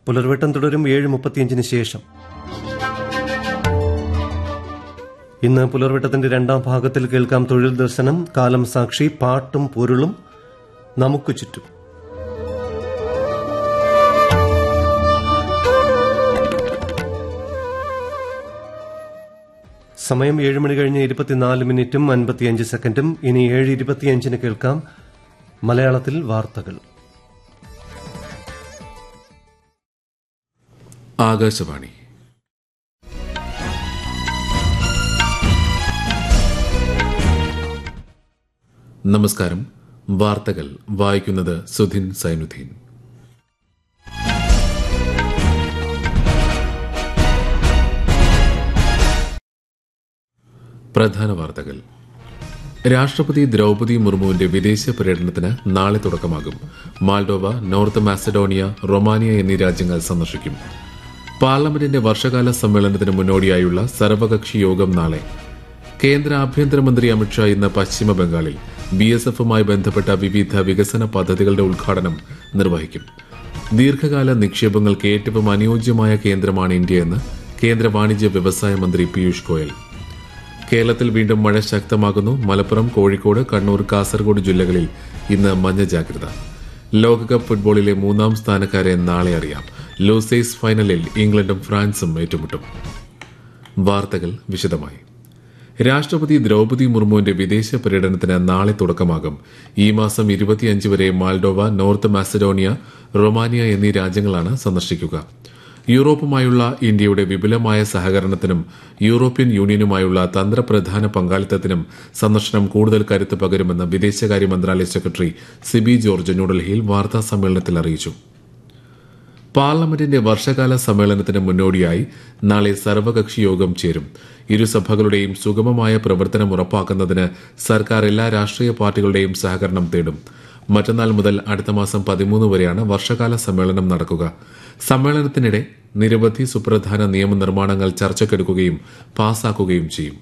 പുലർവെട്ടം തുടരും ഏഴ് മുപ്പത്തിയഞ്ചിന് ശേഷം ഇന്ന് പുലർവെട്ടത്തിന്റെ രണ്ടാം ഭാഗത്തിൽ കേൾക്കാം തൊഴിൽ ദർശനം കാലം സാക്ഷി പാട്ടും പൊരുളും നമുക്ക് ചുറ്റും സമയം ഏഴ് മണി കഴിഞ്ഞ് ഇരുപത്തിനാല് മിനിറ്റും അൻപത്തിയഞ്ച് സെക്കൻഡും ഇനി ഏഴ് ഇരുപത്തിയഞ്ചിന് കേൾക്കാം മലയാളത്തിൽ വാർത്തകൾ ആകാശവാണി നമസ്കാരം വാർത്തകൾ വായിക്കുന്നത് സുധിൻ സൈനുദ്ദീൻ പ്രധാന വാർത്തകൾ രാഷ്ട്രപതി ദ്രൗപതി മുർമുവിന്റെ വിദേശ പര്യടനത്തിന് നാളെ തുടക്കമാകും മാൾഡോവ നോർത്ത് മാസഡോണിയ റൊമാനിയ എന്നീ രാജ്യങ്ങൾ സന്ദർശിക്കും പാർലമെന്റിന്റെ വർഷകാല സമ്മേളനത്തിന് മുന്നോടിയായുള്ള സർവകക്ഷി യോഗം നാളെ കേന്ദ്ര ആഭ്യന്തരമന്ത്രി അമിത്ഷാ ഇന്ന് പശ്ചിമ ബംഗാളിൽ ബി എസ് എഫുമായി ബന്ധപ്പെട്ട വിവിധ വികസന പദ്ധതികളുടെ ഉദ്ഘാടനം നിർവഹിക്കും ദീർഘകാല നിക്ഷേപങ്ങൾക്ക് ഏറ്റവും അനുയോജ്യമായ കേന്ദ്രമാണ് ഇന്ത്യയെന്ന് കേന്ദ്ര വാണിജ്യ വ്യവസായ മന്ത്രി പീയൂഷ് ഗോയൽ കേരളത്തിൽ വീണ്ടും മഴ ശക്തമാകുന്നു മലപ്പുറം കോഴിക്കോട് കണ്ണൂർ കാസർഗോഡ് ജില്ലകളിൽ ഇന്ന് മഞ്ഞ ജാഗ്രത ലോകകപ്പ് ഫുട്ബോളിലെ മൂന്നാം സ്ഥാനക്കാരെ നാളെ അറിയാം ലൂസേസ് ഫൈനലിൽ ഇംഗ്ലണ്ടും ഫ്രാൻസും ഏറ്റുമുട്ടും വാർത്തകൾ വിശദമായി രാഷ്ട്രപതി ദ്രൗപതി മുർമുവിന്റെ വിദേശ പര്യടനത്തിന് നാളെ തുടക്കമാകും ഈ മാസം ഇരുപത്തിയഞ്ച് വരെ മാൾഡോവ നോർത്ത് മാസഡോണിയ റൊമാനിയ എന്നീ രാജ്യങ്ങളാണ് സന്ദർശിക്കുക യൂറോപ്പുമായുള്ള ഇന്ത്യയുടെ വിപുലമായ സഹകരണത്തിനും യൂറോപ്യൻ യൂണിയനുമായുള്ള തന്ത്രപ്രധാന പങ്കാളിത്തത്തിനും സന്ദർശനം കൂടുതൽ കരുത്ത് പകരുമെന്ന് വിദേശകാര്യ മന്ത്രാലയ സെക്രട്ടറി സിബി ജോർജ് ന്യൂഡൽഹിയിൽ വാർത്താ സമ്മേളനത്തിൽ അറിയിച്ചു പാർലമെന്റിന്റെ വർഷകാല സമ്മേളനത്തിന് മുന്നോടിയായി നാളെ സർവകക്ഷി യോഗം ചേരും ഇരുസഭകളുടെയും സുഗമമായ പ്രവർത്തനം ഉറപ്പാക്കുന്നതിന് സർക്കാർ എല്ലാ രാഷ്ട്രീയ പാർട്ടികളുടെയും സഹകരണം തേടും മറ്റന്നാൾ മുതൽ അടുത്ത മാസം പതിമൂന്ന് വരെയാണ് വർഷകാല സമ്മേളനം നടക്കുക സമ്മേളനത്തിനിടെ നിരവധി സുപ്രധാന നിയമനിർമ്മാണങ്ങൾ ചർച്ചയ്ക്കെടുക്കുകയും പാസാക്കുകയും ചെയ്യും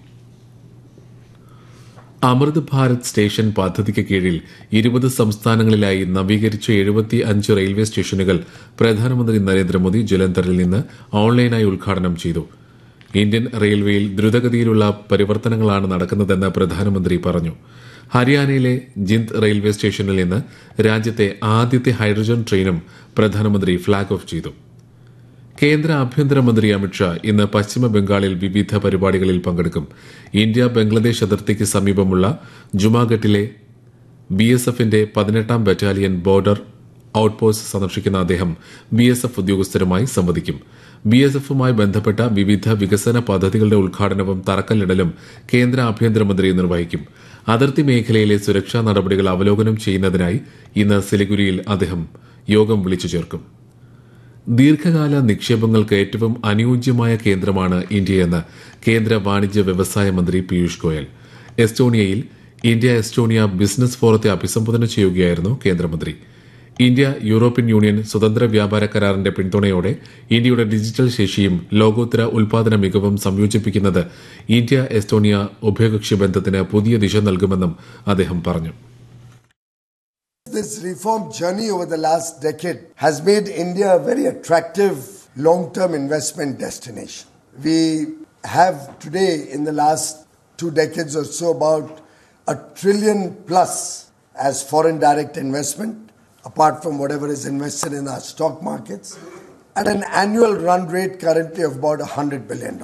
അമൃത് ഭാരത് സ്റ്റേഷൻ പദ്ധതിക്ക് കീഴിൽ ഇരുപത് സംസ്ഥാനങ്ങളിലായി നവീകരിച്ച എഴുപത്തി അഞ്ച് റെയിൽവേ സ്റ്റേഷനുകൾ പ്രധാനമന്ത്രി നരേന്ദ്രമോദി ജലന്ധറിൽ നിന്ന് ഓൺലൈനായി ഉദ്ഘാടനം ചെയ്തു ഇന്ത്യൻ റെയിൽവേയിൽ ദ്രുതഗതിയിലുള്ള പരിവർത്തനങ്ങളാണ് നടക്കുന്നതെന്ന് പ്രധാനമന്ത്രി പറഞ്ഞു ഹരിയാനയിലെ ജിന്ദ് റെയിൽവേ സ്റ്റേഷനിൽ നിന്ന് രാജ്യത്തെ ആദ്യത്തെ ഹൈഡ്രജൻ ട്രെയിനും പ്രധാനമന്ത്രി ഫ്ളാഗ് ഓഫ് ചെയ്തു കേന്ദ്ര ആഭ്യന്തരമന്ത്രി അമിത്ഷാ ഇന്ന് പശ്ചിമ ബംഗാളിൽ വിവിധ പരിപാടികളിൽ പങ്കെടുക്കും ഇന്ത്യ ബംഗ്ലാദേശ് അതിർത്തിക്ക് സമീപമുള്ള ജുമാഘട്ടിലെ ബി എസ് എഫിന്റെ പതിനെട്ടാം ബറ്റാലിയൻ ബോർഡർ ഔട്ട്പോസ്റ്റ് സന്ദർശിക്കുന്ന അദ്ദേഹം ബി എസ് എഫ് ഉദ്യോഗസ്ഥരുമായി സംവദിക്കും ബി എസ് എഫുമായി ബന്ധപ്പെട്ട വിവിധ വികസന പദ്ധതികളുടെ ഉദ്ഘാടനവും തറക്കല്ലിടലും കേന്ദ്ര ആഭ്യന്തരമന്ത്രി നിർവഹിക്കും അതിർത്തി മേഖലയിലെ സുരക്ഷാ നടപടികൾ അവലോകനം ചെയ്യുന്നതിനായി ഇന്ന് സിലിഗുരിയിൽ അദ്ദേഹം യോഗം വിളിച്ചു ചേർക്കും ദീർഘകാല നിക്ഷേപങ്ങൾക്ക് ഏറ്റവും അനുയോജ്യമായ കേന്ദ്രമാണ് ഇന്ത്യയെന്ന് കേന്ദ്ര വാണിജ്യ വ്യവസായ മന്ത്രി പീയൂഷ് ഗോയൽ എസ്റ്റോണിയയിൽ ഇന്ത്യ എസ്റ്റോണിയ ബിസിനസ് ഫോറത്തെ അഭിസംബോധന ചെയ്യുകയായിരുന്നു കേന്ദ്രമന്ത്രി ഇന്ത്യ യൂറോപ്യൻ യൂണിയൻ സ്വതന്ത്ര വ്യാപാര കരാറിന്റെ പിന്തുണയോടെ ഇന്ത്യയുടെ ഡിജിറ്റൽ ശേഷിയും ലോകോത്തര ഉൽപാദന മികവും സംയോജിപ്പിക്കുന്നത് ഇന്ത്യ എസ്റ്റോണിയ ഉഭയകക്ഷി ബന്ധത്തിന് പുതിയ ദിശ നൽകുമെന്നും അദ്ദേഹം പറഞ്ഞു This reform journey over the last decade has made India a very attractive long term investment destination. We have today, in the last two decades or so, about a trillion plus as foreign direct investment, apart from whatever is invested in our stock markets, at an annual run rate currently of about $100 billion.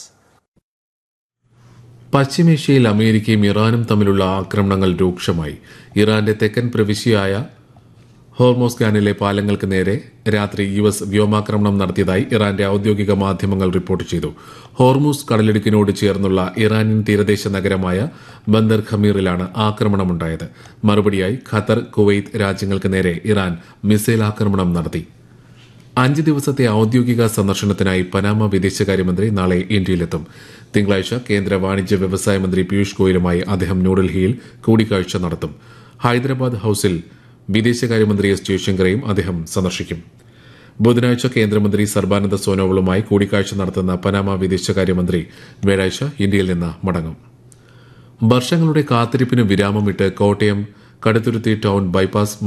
പശ്ചിമേഷ്യയിൽ അമേരിക്കയും ഇറാനും തമ്മിലുള്ള ആക്രമണങ്ങൾ രൂക്ഷമായി ഇറാന്റെ തെക്കൻ പ്രവിശ്യയായ ഹോർമോസ്ഗാനിലെ പാലങ്ങൾക്ക് നേരെ രാത്രി യു എസ് വ്യോമാക്രമണം നടത്തിയതായി ഇറാന്റെ ഔദ്യോഗിക മാധ്യമങ്ങൾ റിപ്പോർട്ട് ചെയ്തു ഹോർമൂസ് കടലിടുക്കിനോട് ചേർന്നുള്ള ഇറാനിയൻ തീരദേശ നഗരമായ ബന്ദർ ഖമീറിലാണ് ആക്രമണമുണ്ടായത് മറുപടിയായി ഖത്തർ കുവൈത്ത് രാജ്യങ്ങൾക്ക് നേരെ ഇറാൻ മിസൈൽ ആക്രമണം നടത്തി അഞ്ച് ദിവസത്തെ ഔദ്യോഗിക സന്ദർശനത്തിനായി പനാമ വിദേശകാര്യമന്ത്രി നാളെ ഇന്ത്യയിലെത്തും തിങ്കളാഴ്ച കേന്ദ്ര വാണിജ്യ വ്യവസായ മന്ത്രി പീയൂഷ് ഗോയലുമായി അദ്ദേഹം ന്യൂഡൽഹിയിൽ കൂടിക്കാഴ്ച നടത്തും ഹൈദരാബാദ് ഹൌസിൽ വിദേശകാര്യമന്ത്രി എസ് ജയശങ്കറെയും അദ്ദേഹം സന്ദർശിക്കും ബുധനാഴ്ച കേന്ദ്രമന്ത്രി സർബാനന്ദ സോനോവളുമായി കൂടിക്കാഴ്ച നടത്തുന്ന പനാമ വിദേശകാര്യമന്ത്രി വ്യാഴാഴ്ച ഇന്ത്യയിൽ നിന്ന് മടങ്ങും വർഷങ്ങളുടെ കാത്തിരിപ്പിന് വിരാമമിട്ട് കോട്ടയം കടുത്തുരുത്തി ടൌൺ ബൈപ്പാസ്